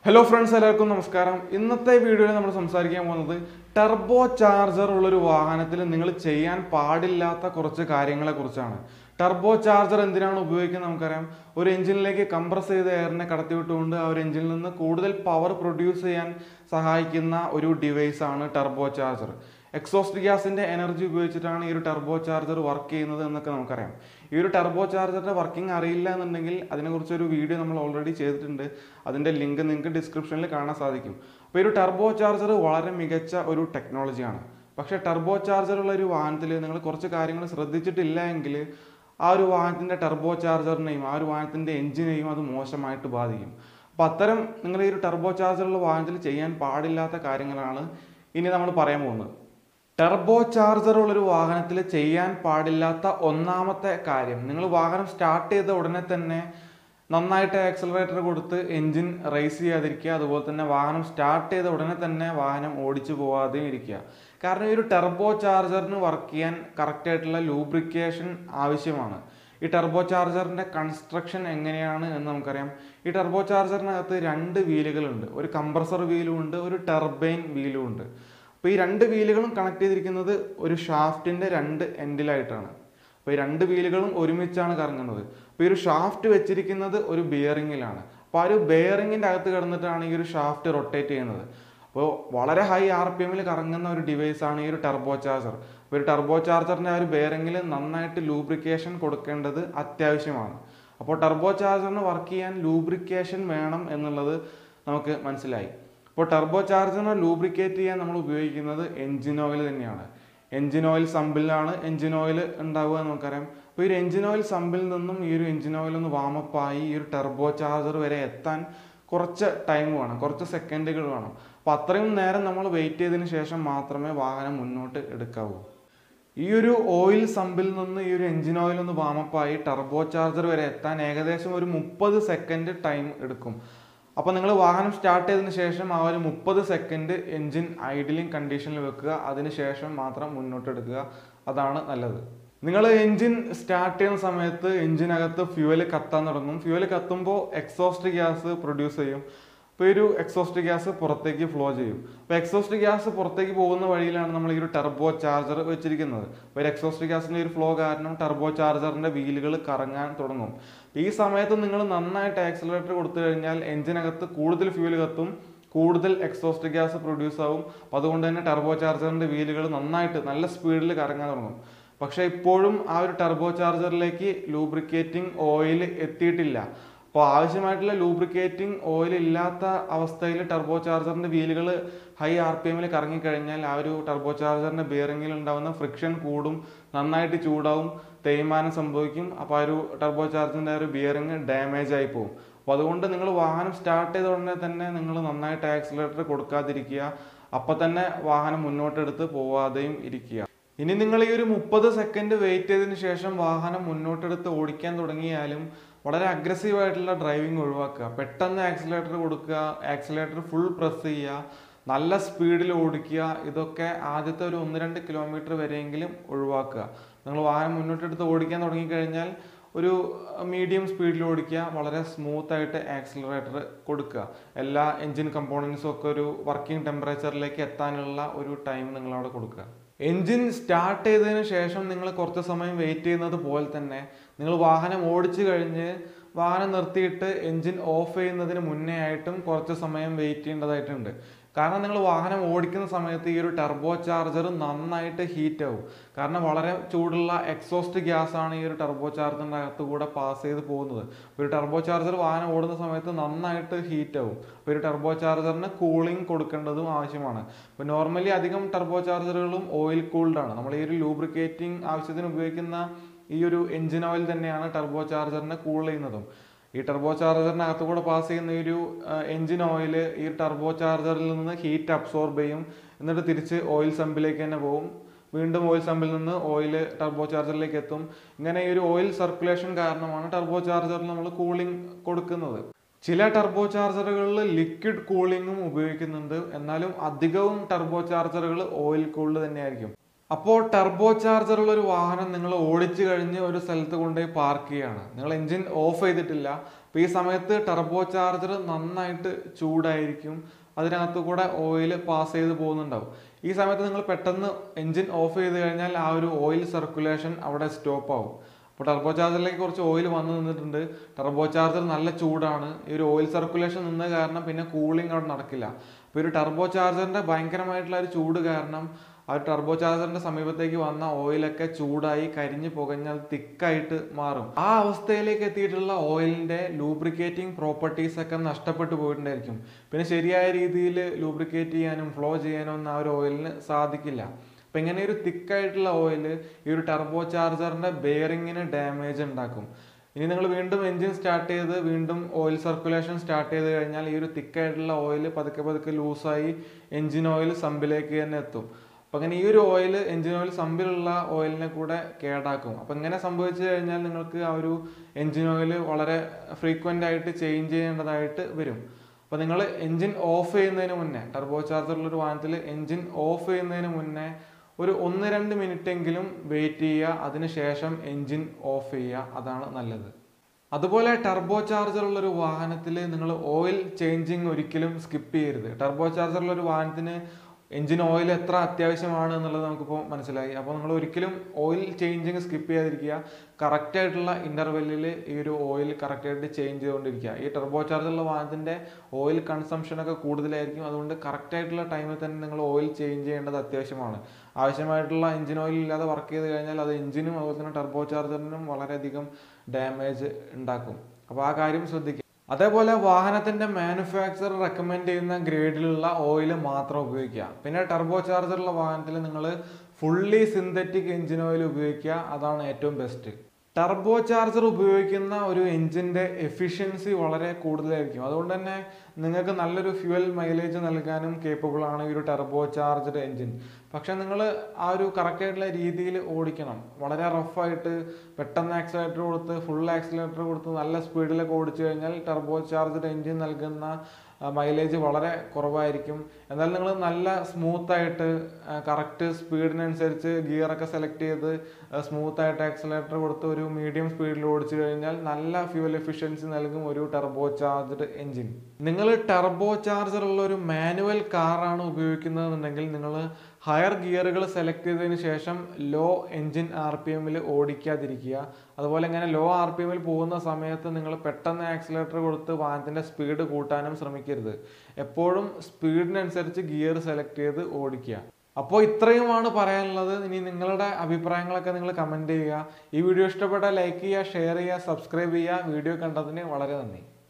hello friends എല്ലാവർക്കും നമസ്കാരം ഇന്നത്തെ വീഡിയോയിൽ നമ്മൾ സംസാരിക്കാൻ പോകുന്നത് ടെർബോ ചാർജർ ഉള്ളൊരു വാഹനത്തിൽ നിങ്ങൾ ചെയ്യാൻ പാടില്ലാത്ത കുറച്ച് കാര്യങ്ങളെ കുറിച്ചാണ് ടെർബോ ചാർജർ എന്തിനാണ് ഉപയോഗിക്കുന്നത് നമുക്കറിയാം ഒരു എഞ്ചിനിലേക്ക് കംപ്രസ് ചെയ്ത എയറിനെ കടത്തിവിട്ടുകൊണ്ട് ആ ഒരു എഞ്ചിനിൽ നിന്ന് കൂടുതൽ പവർ പ്രൊഡ്യൂസ് ചെയ്യാൻ സഹായിക്കുന്ന ഒരു ഡിവൈസ് ആണ് ടെർബോ ചാർജർ എക്സോസ്റ്റ് ഗ്യാസിന്റെ എനർജി ഉപയോഗിച്ചിട്ടാണ് ഈ ഒരു ടെർബോ ചാർജർ വർക്ക് ചെയ്യുന്നത് എന്നൊക്കെ നമുക്കറിയാം ഈ ഒരു ടെർബോ ചാർജറിന്റെ വർക്കിംഗ് അറിയില്ല എന്നുണ്ടെങ്കിൽ അതിനെക്കുറിച്ച് ഒരു വീഡിയോ നമ്മൾ ഓൾറെഡി ചെയ്തിട്ടുണ്ട് അതിന്റെ ലിങ്ക് നിങ്ങൾക്ക് ഡിസ്ക്രിപ്ഷനിൽ കാണാൻ സാധിക്കും അപ്പോൾ ഈ ഒരു ടെർബോ ചാർജർ വളരെ മികച്ച ഒരു ടെക്നോളജിയാണ് പക്ഷേ ടെർബോ ചാർജർ ഉള്ള ഒരു വാഹനത്തിൽ നിങ്ങൾ കുറച്ച് കാര്യങ്ങൾ ശ്രദ്ധിച്ചിട്ടില്ല എങ്കിൽ ആ ഒരു വാഹനത്തിന്റെ ടെർബോ ചാർജറിനെയും ആ ഒരു വാഹനത്തിന്റെ എഞ്ചിനെയും അത് മോശമായിട്ട് ബാധിക്കും അപ്പോൾ അത്തരം നിങ്ങൾ ഈ ഒരു ടെർബോ ചാർജറുള്ള വാഹനത്തിൽ ചെയ്യാൻ പാടില്ലാത്ത കാര്യങ്ങളാണ് ഇനി നമ്മൾ പറയാൻ പോകുന്നത് ടെർബോ ചാർജർ ഉള്ളൊരു വാഹനത്തിൽ ചെയ്യാൻ പാടില്ലാത്ത ഒന്നാമത്തെ കാര്യം നിങ്ങൾ വാഹനം സ്റ്റാർട്ട് ചെയ്ത ഉടനെ തന്നെ നന്നായിട്ട് ആക്സലറേറ്റർ കൊടുത്ത് എൻജിൻ റേസ് ചെയ്യാതിരിക്കുക അതുപോലെ തന്നെ വാഹനം സ്റ്റാർട്ട് ചെയ്ത ഉടനെ തന്നെ വാഹനം ഓടിച്ചു പോവാതെയും ഇരിക്കുക കാരണം ഈ ഒരു ടെർബോ ചാർജറിന് വർക്ക് ചെയ്യാൻ കറക്റ്റ് ആയിട്ടുള്ള ലൂബ്രിക്കേഷൻ ആവശ്യമാണ് ഈ ടെർബോ ചാർജറിന്റെ കൺസ്ട്രക്ഷൻ എങ്ങനെയാണ് എന്ന് നമുക്കറിയാം ഈ ടെർബോ ചാർജറിനകത്ത് രണ്ട് വീലുകളുണ്ട് ഒരു കംപ്രസർ വീലും ഉണ്ട് ഒരു ടെർബൈൻ വീലും ഉണ്ട് അപ്പോൾ ഈ രണ്ട് വീലുകളും കണക്ട് ചെയ്തിരിക്കുന്നത് ഒരു ഷാഫ്റ്റിന്റെ രണ്ട് എൻഡിലായിട്ടാണ് അപ്പോൾ ഈ രണ്ട് വീലുകളും ഒരുമിച്ചാണ് കറങ്ങുന്നത് അപ്പോൾ ഈ ഒരു ഷാഫ്റ്റ് വെച്ചിരിക്കുന്നത് ഒരു ബിയറിങ്ങിലാണ് അപ്പോൾ ആ ഒരു ബെയറിങ്ങിൻ്റെ അകത്ത് കിടന്നിട്ടാണ് ഈ ഒരു ഷാഫ്റ്റ് റൊട്ടേറ്റ് ചെയ്യുന്നത് അപ്പോൾ വളരെ ഹൈ ആർ പി എമ്മിൽ കറങ്ങുന്ന ഒരു ഡിവൈസ് ആണ് ഈ ഒരു ടെർബോ ചാർജർ അപ്പോൾ ഒരു ടെർബോ ചാർജറിൻ്റെ ആ ഒരു ബെയറിങ്ങിൽ നന്നായിട്ട് ലൂബ്രിക്കേഷൻ കൊടുക്കേണ്ടത് അത്യാവശ്യമാണ് അപ്പോൾ ടെർബോ ചാർജറിന് വർക്ക് ചെയ്യാൻ ലൂബ്രിക്കേഷൻ വേണം എന്നുള്ളത് നമുക്ക് മനസ്സിലായി ഇപ്പോൾ ടെർബോ ചാർജറിനെ ലൂബ്രിക്കേറ്റ് ചെയ്യാൻ നമ്മൾ ഉപയോഗിക്കുന്നത് എൻജിൻ ഓയിൽ തന്നെയാണ് എൻജിൻ ഓയിൽ സമ്പിലാണ് എൻജിൻ ഓയിൽ ഉണ്ടാവുക എന്ന് നമുക്കറിയാം അപ്പോൾ ഈ ഒരു എൻജിൻ ഓയിൽ സമ്പിൽ നിന്നും ഈ ഒരു എൻജിൻ ഓയിൽ ഒന്ന് വാമപ്പായി ഈ ഒരു ടെർബോ ചാർജർ വരെ എത്താൻ കുറച്ച് ടൈം വേണം കുറച്ച് സെക്കൻഡുകൾ വേണം അപ്പോൾ അത്രയും നേരം നമ്മൾ വെയിറ്റ് ചെയ്തതിന് ശേഷം മാത്രമേ വാഹനം മുന്നോട്ട് എടുക്കാവൂ ഈ ഒരു ഓയിൽ സമ്പിൽ നിന്ന് ഈ ഒരു എൻജിൻ ഓയിൽ ഒന്ന് വാമപ്പായി ടർബോ ചാർജർ വരെ എത്താൻ ഏകദേശം ഒരു മുപ്പത് സെക്കൻഡ് ടൈം എടുക്കും അപ്പോൾ നിങ്ങൾ വാഹനം സ്റ്റാർട്ട് ചെയ്തതിന് ശേഷം ആ ഒരു മുപ്പത് സെക്കൻഡ് എൻജിൻ ഐഡിലിംഗ് കണ്ടീഷനിൽ വെക്കുക അതിന് ശേഷം മാത്രം മുന്നോട്ട് എടുക്കുക അതാണ് നല്ലത് നിങ്ങൾ എൻജിൻ സ്റ്റാർട്ട് ചെയ്യുന്ന സമയത്ത് എൻജിനകത്ത് ഫ്യൂവൽ കത്താൻ തുടങ്ങും ഫ്യൂവൽ കത്തുമ്പോൾ എക്സോസ്റ്റ് ഗ്യാസ് പ്രൊഡ്യൂസ് ചെയ്യും അപ്പോൾ ഈ ഒരു എക്സോസ്റ്റ് ഗ്യാസ് പുറത്തേക്ക് ഫ്ലോ ചെയ്യും അപ്പോൾ എക്സോസ്റ്റ് ഗ്യാസ് പുറത്തേക്ക് പോകുന്ന വഴിയിലാണ് നമ്മൾ ഈ ഒരു ടെർബോ ചാർജർ വെച്ചിരിക്കുന്നത് അപ്പോൾ ഒരു എക്സോസ്റ്റ് ഗ്യാസിൻ്റെ ഒരു ഫ്ലോ കാരണം ടെർബോ ചാർജറിൻ്റെ വീലുകൾ കറങ്ങാൻ തുടങ്ങും ഈ സമയത്ത് നിങ്ങൾ നന്നായിട്ട് ആക്സിലറേറ്റർ കൊടുത്തു കഴിഞ്ഞാൽ എഞ്ചിനകത്ത് കൂടുതൽ ഫ്യൂവൽ കത്തും കൂടുതൽ എക്സോസ്റ്റ് ഗ്യാസ് പ്രൊഡ്യൂസ് ആവും അപ്പോൾ അതുകൊണ്ട് തന്നെ ടെർബോ ചാർജറിൻ്റെ വീലുകൾ നന്നായിട്ട് നല്ല സ്പീഡിൽ കറങ്ങാൻ തുടങ്ങും പക്ഷേ ഇപ്പോഴും ആ ഒരു ടെർബോ ചാർജറിലേക്ക് ലൂബ്രിക്കേറ്റിംഗ് ഓയിൽ എത്തിയിട്ടില്ല അപ്പോൾ ആവശ്യമായിട്ടുള്ള ലൂബ്രിക്കേറ്റിംഗ് ഓയിൽ ഇല്ലാത്ത അവസ്ഥയിൽ ടെർബോ ചാർജറിന്റെ വീലുകൾ ഹൈ ആർ പി എമ്മിൽ കറങ്ങിക്കഴിഞ്ഞാൽ ആ ഒരു ടെർബോ ചാർജറിന്റെ ബിയറിങ്ങിൽ ഉണ്ടാകുന്ന ഫ്രിക്ഷൻ കൂടും നന്നായിട്ട് ചൂടാവും തേയ്മാനം സംഭവിക്കും അപ്പോൾ ആ ഒരു ടെർബോ ചാർജറിന്റെ ആ ഒരു ബിയറിങ് ഡാമേജ് ആയി പോകും അപ്പോൾ അതുകൊണ്ട് നിങ്ങൾ വാഹനം സ്റ്റാർട്ട് ചെയ്ത ഉടനെ തന്നെ നിങ്ങൾ നന്നായിട്ട് ആക്സിലേറ്റർ കൊടുക്കാതിരിക്കുക അപ്പം തന്നെ വാഹനം മുന്നോട്ടെടുത്ത് പോവാതെയും ഇരിക്കുക ഇനി നിങ്ങൾ ഈ ഒരു മുപ്പത് സെക്കൻഡ് വെയിറ്റ് ചെയ്തതിന് ശേഷം വാഹനം മുന്നോട്ടെടുത്ത് ഓടിക്കാൻ തുടങ്ങിയാലും വളരെ അഗ്രസീവ് ആയിട്ടുള്ള ഡ്രൈവിംഗ് ഒഴിവാക്കുക പെട്ടെന്ന് ആക്സിലേറ്റർ കൊടുക്കുക ആക്സിലേറ്റർ ഫുൾ പ്രസ് ചെയ്യുക നല്ല സ്പീഡിൽ ഓടിക്കുക ഇതൊക്കെ ആദ്യത്തെ ഒരു ഒന്ന് രണ്ട് കിലോമീറ്റർ വരെയെങ്കിലും ഒഴിവാക്കുക നിങ്ങൾ വാഹനം മുന്നോട്ടെടുത്ത് ഓടിക്കാൻ തുടങ്ങിക്കഴിഞ്ഞാൽ ഒരു മീഡിയം സ്പീഡിൽ ഓടിക്കുക വളരെ സ്മൂത്ത് ആയിട്ട് ആക്സിലറേറ്റർ കൊടുക്കുക എല്ലാ എൻജിൻ കമ്പോണൻസും ഒക്കെ ഒരു വർക്കിംഗ് ടെമ്പറേച്ചറിലേക്ക് എത്താനുള്ള ഒരു ടൈം നിങ്ങൾ അവിടെ കൊടുക്കുക എൻജിൻ സ്റ്റാർട്ട് ചെയ്തതിന് ശേഷം നിങ്ങൾ കുറച്ച് സമയം വെയിറ്റ് ചെയ്യുന്നത് പോലെ തന്നെ നിങ്ങൾ വാഹനം ഓടിച്ചു കഴിഞ്ഞ് വാഹനം നിർത്തിയിട്ട് എൻജിൻ ഓഫ് ചെയ്യുന്നതിന് മുന്നേ ആയിട്ടും കുറച്ച് സമയം വെയിറ്റ് ചെയ്യേണ്ടതായിട്ടുണ്ട് കാരണം നിങ്ങൾ വാഹനം ഓടിക്കുന്ന സമയത്ത് ഈ ഒരു ടെർബോ ചാർജർ നന്നായിട്ട് ഹീറ്റ് ആവും കാരണം വളരെ ചൂടുള്ള എക്സോസ്റ്റ് ഗ്യാസ് ആണ് ഈ ഒരു ടെർബോ ചാർജറിൻ്റെ അകത്ത് കൂടെ പാസ് ചെയ്ത് പോകുന്നത് ഒരു ടെർബോ ചാർജർ വാഹനം ഓടുന്ന സമയത്ത് നന്നായിട്ട് ഹീറ്റ് ആവും അപ്പോൾ ഒരു ടെർബോ ചാർജറിന് കൂളിംഗ് കൊടുക്കേണ്ടതും ആവശ്യമാണ് ഇപ്പോൾ നോർമലി അധികം ടെർബോ ചാർജറുകളും ഓയിൽ കൂൾഡ് ആണ് നമ്മൾ ഈ ഒരു ലൂബ്രിക്കേറ്റിംഗ് ആവശ്യത്തിന് ഉപയോഗിക്കുന്ന ഈ ഒരു എഞ്ചിൻ ഓയിൽ തന്നെയാണ് ടെർബോ ചാർജറിനെ കൂൾ ചെയ്യുന്നതും ഈ ടെർബോ ചാർജറിനകത്ത് കൂടെ പാസ് ചെയ്യുന്ന ഈ ഒരു എഞ്ചിൻ ഓയിൽ ഈ ടെർബോ ചാർജറിൽ നിന്ന് ഹീറ്റ് അബ്സോർബ് ചെയ്യും എന്നിട്ട് തിരിച്ച് ഓയിൽ സമ്പിലേക്ക് തന്നെ പോകും വീണ്ടും ഓയിൽ സമ്പിൽ നിന്ന് ഓയിൽ ടർബോ ചാർജറിലേക്ക് എത്തും ഇങ്ങനെ ഈ ഒരു ഓയിൽ സർക്കുലേഷൻ കാരണമാണ് ടർബോ ചാർജറിൽ നമ്മൾ കൂളിംഗ് കൊടുക്കുന്നത് ചില ടർബോ ചാർജറുകളിൽ ലിക്വിഡ് കൂളിംഗും ഉപയോഗിക്കുന്നുണ്ട് എന്നാലും അധികവും ടർബോ ചാർജറുകൾ ഓയിൽ കൂൾഡ് തന്നെയായിരിക്കും അപ്പോൾ ടർബോ ചാർജറുള്ള ഒരു വാഹനം നിങ്ങൾ ഓടിച്ചു കഴിഞ്ഞ് ഒരു സ്ഥലത്ത് കൊണ്ടുപോയി പാർക്ക് ചെയ്യുകയാണ് നിങ്ങൾ എഞ്ചിൻ ഓഫ് ചെയ്തിട്ടില്ല അപ്പോൾ ഈ സമയത്ത് ടർബോ ചാർജർ നന്നായിട്ട് ചൂടായിരിക്കും അതിനകത്ത് കൂടെ ഓയിൽ പാസ് ചെയ്ത് പോകുന്നുണ്ടാവും ഈ സമയത്ത് നിങ്ങൾ പെട്ടെന്ന് എൻജിൻ ഓഫ് ചെയ്ത് കഴിഞ്ഞാൽ ആ ഒരു ഓയിൽ സർക്കുലേഷൻ അവിടെ സ്റ്റോപ്പ് ആവും അപ്പോൾ ടർബോ ചാർജറിലേക്ക് കുറച്ച് ഓയിൽ വന്ന് നിന്നിട്ടുണ്ട് ടർബോ ചാർജർ നല്ല ചൂടാണ് ഈ ഒരു ഓയിൽ സർക്കുലേഷൻ നിന്ന് കാരണം പിന്നെ കൂളിംഗ് അവിടെ നടക്കില്ല അപ്പോൾ ഒരു ടർബോ ചാർജറിന്റെ ഭയങ്കരമായിട്ടുള്ള ഒരു ചൂട് കാരണം ആ ഒരു ടർബോ ചാർജറിന്റെ സമീപത്തേക്ക് വന്ന ഓയിലൊക്കെ ചൂടായി കരിഞ്ഞു പുകഞ്ഞ് അത് തിക്കായിട്ട് മാറും ആ അവസ്ഥയിലേക്ക് എത്തിയിട്ടുള്ള ഓയിലിന്റെ ലൂബ്രിക്കേറ്റിംഗ് പ്രോപ്പർട്ടീസ് ഒക്കെ നഷ്ടപ്പെട്ടു പോയിട്ടുണ്ടായിരിക്കും പിന്നെ ശരിയായ രീതിയിൽ ലൂബ്രിക്കേറ്റ് ചെയ്യാനും ഫ്ലോ ചെയ്യാനും ഒന്നും ആ ഒരു ഓയിലിന് സാധിക്കില്ല അപ്പം ഇങ്ങനെ ഒരു തിക്കായിട്ടുള്ള ഓയിൽ ഈ ഒരു ടർബോ ചാർജറിന്റെ ബെയറിങ്ങിന് ഡാമേജ് ഉണ്ടാക്കും ഇനി നിങ്ങൾ വീണ്ടും എൻജിൻ സ്റ്റാർട്ട് ചെയ്ത് വീണ്ടും ഓയിൽ സർക്കുലേഷൻ സ്റ്റാർട്ട് ചെയ്ത് കഴിഞ്ഞാൽ ഈ ഒരു തിക്കായിട്ടുള്ള ഓയിൽ പതുക്കെ പതുക്കെ ലൂസായി എൻജിൻ ഓയിൽ സമ്പിലേക്ക് തന്നെ എത്തും അപ്പം അങ്ങനെ ഈ ഒരു ഓയിൽ എൻജിൻ ഓയിൽ സമ്പിലുള്ള ഓയിലിനെ കൂടെ കേടാക്കും അപ്പം ഇങ്ങനെ സംഭവിച്ചു കഴിഞ്ഞാൽ നിങ്ങൾക്ക് ആ ഒരു എൻജിൻ ഓയിൽ വളരെ ഫ്രീക്വൻ്റ് ആയിട്ട് ചേഞ്ച് ചെയ്യേണ്ടതായിട്ട് വരും അപ്പോൾ നിങ്ങൾ എൻജിൻ ഓഫ് ചെയ്യുന്നതിന് മുന്നേ ടർബോ ചാർജറുള്ള ഒരു വാഹനത്തിൽ എൻജിൻ ഓഫ് ചെയ്യുന്നതിന് മുന്നേ ഒരു ഒന്ന് രണ്ട് മിനിറ്റ് എങ്കിലും വെയിറ്റ് ചെയ്യുക അതിനുശേഷം എൻജിൻ ഓഫ് ചെയ്യുക അതാണ് നല്ലത് അതുപോലെ ടർബോ ചാർജറുള്ള ഒരു വാഹനത്തിൽ നിങ്ങൾ ഓയിൽ ചേഞ്ചിങ് ഒരിക്കലും സ്കിപ്പ് ചെയ്യരുത് ടർബോ ചാർജറുള്ള ഒരു വാഹനത്തിന് എഞ്ചിൻ ഓയിൽ എത്ര അത്യാവശ്യമാണ് എന്നുള്ളത് നമുക്കിപ്പോൾ മനസ്സിലായി അപ്പോൾ നിങ്ങൾ ഒരിക്കലും ഓയിൽ ചേഞ്ചിങ് സ്കിപ്പ് ചെയ്യാതിരിക്കുക കറക്റ്റ് ആയിട്ടുള്ള ഇന്റർവെല്ലിൽ ഈ ഒരു ഓയിൽ കറക്റ്റ് ആയിട്ട് ചേഞ്ച് ചെയ്തുകൊണ്ടിരിക്കുക ഈ ടർബോ ചാർജറുള്ള വാഹനത്തിന്റെ ഓയിൽ കൺസംഷൻ ഒക്കെ കൂടുതലായിരിക്കും അതുകൊണ്ട് കറക്റ്റ് ആയിട്ടുള്ള ടൈമിൽ തന്നെ നിങ്ങൾ ഓയിൽ ചേഞ്ച് ചെയ്യേണ്ടത് അത്യാവശ്യമാണ് ആവശ്യമായിട്ടുള്ള എഞ്ചിൻ ഓയിൽ ഇല്ലാതെ വർക്ക് ചെയ്ത് കഴിഞ്ഞാൽ അത് എഞ്ചിനും അതുപോലെ തന്നെ ടർബോ ചാർജറിനും വളരെയധികം ഡാമേജ് ഉണ്ടാക്കും അപ്പോൾ ആ കാര്യം ശ്രദ്ധിക്കുക അതേപോലെ വാഹനത്തിന്റെ മാനുഫാക്ചർ റെക്കമെൻഡ് ചെയ്യുന്ന ഗ്രേഡിലുള്ള ഓയിൽ മാത്രം ഉപയോഗിക്കുക പിന്നെ ടർബോ ചാർജറുള്ള വാഹനത്തിൽ നിങ്ങൾ ഫുള്ളി സിന്തറ്റിക് എഞ്ചിൻ ഓയിൽ ഉപയോഗിക്കുക അതാണ് ഏറ്റവും ബെസ്റ്റ് ടർബോ ചാർജർ ഉപയോഗിക്കുന്ന ഒരു എഞ്ചിന്റെ എഫിഷ്യൻസി വളരെ കൂടുതലായിരിക്കും അതുകൊണ്ട് തന്നെ നിങ്ങൾക്ക് നല്ലൊരു ഫ്യൂവൽ മൈലേജ് നൽകാനും കേപ്പബിൾ ആണ് ഈ ഒരു ടർബോ ചാർജഡ് എഞ്ചിൻ പക്ഷെ നിങ്ങൾ ആ ഒരു കറക്റ്റ് ആയിട്ടുള്ള രീതിയിൽ ഓടിക്കണം വളരെ റഫായിട്ട് പെട്ടെന്ന് ആക്സിലേറ്റർ കൊടുത്ത് ഫുൾ ആക്സിലേറ്റർ കൊടുത്ത് നല്ല സ്പീഡിലൊക്കെ ഓടിച്ചു കഴിഞ്ഞാൽ ടർബോ ചാർജഡ് എഞ്ചിൻ നൽകുന്ന മൈലേജ് വളരെ കുറവായിരിക്കും എന്നാൽ നിങ്ങൾ നല്ല സ്മൂത്ത് ആയിട്ട് കറക്റ്റ് സ്പീഡിനനുസരിച്ച് ഗിയറൊക്കെ സെലക്ട് ചെയ്ത് സ്മൂത്ത് ആയിട്ട് ആക്സിലേറ്റർ കൊടുത്ത് ഒരു മീഡിയം സ്പീഡിൽ ഓടിച്ചു കഴിഞ്ഞാൽ നല്ല ഫ്യൂൽ എഫിഷ്യൻസി നൽകും ഒരു ടർബോ ചാർജ്ഡ് എഞ്ചിൻ നിങ്ങൾ ടർബോ ചാർജർ ഉള്ള ഒരു മാനുവൽ കാറാണ് ഉപയോഗിക്കുന്നതെന്നുണ്ടെങ്കിൽ നിങ്ങൾ ഹയർ ഗിയറുകൾ സെലക്ട് ചെയ്തതിന് ശേഷം ലോ എൻജിൻ ആർ പി എമ്മിൽ ഓടിക്കാതിരിക്കുക അതുപോലെ ഇങ്ങനെ ലോ ആർ പി എമ്മിൽ പോകുന്ന സമയത്ത് നിങ്ങൾ പെട്ടെന്ന് ആക്സിലേറ്റർ കൊടുത്ത് വാഹനത്തിൻ്റെ സ്പീഡ് കൂട്ടാനും ശ്രമിക്കരുത് എപ്പോഴും സ്പീഡിനനുസരിച്ച് ഗിയർ സെലക്ട് ചെയ്ത് ഓടിക്കുക അപ്പോൾ ഇത്രയുമാണ് പറയാനുള്ളത് ഇനി നിങ്ങളുടെ അഭിപ്രായങ്ങളൊക്കെ നിങ്ങൾ കമൻറ്റ് ചെയ്യുക ഈ വീഡിയോ ഇഷ്ടപ്പെട്ടാൽ ലൈക്ക് ചെയ്യുക ഷെയർ ചെയ്യുക സബ്സ്ക്രൈബ് ചെയ്യുക വീഡിയോ കണ്ടതിന് വളരെ നന്ദി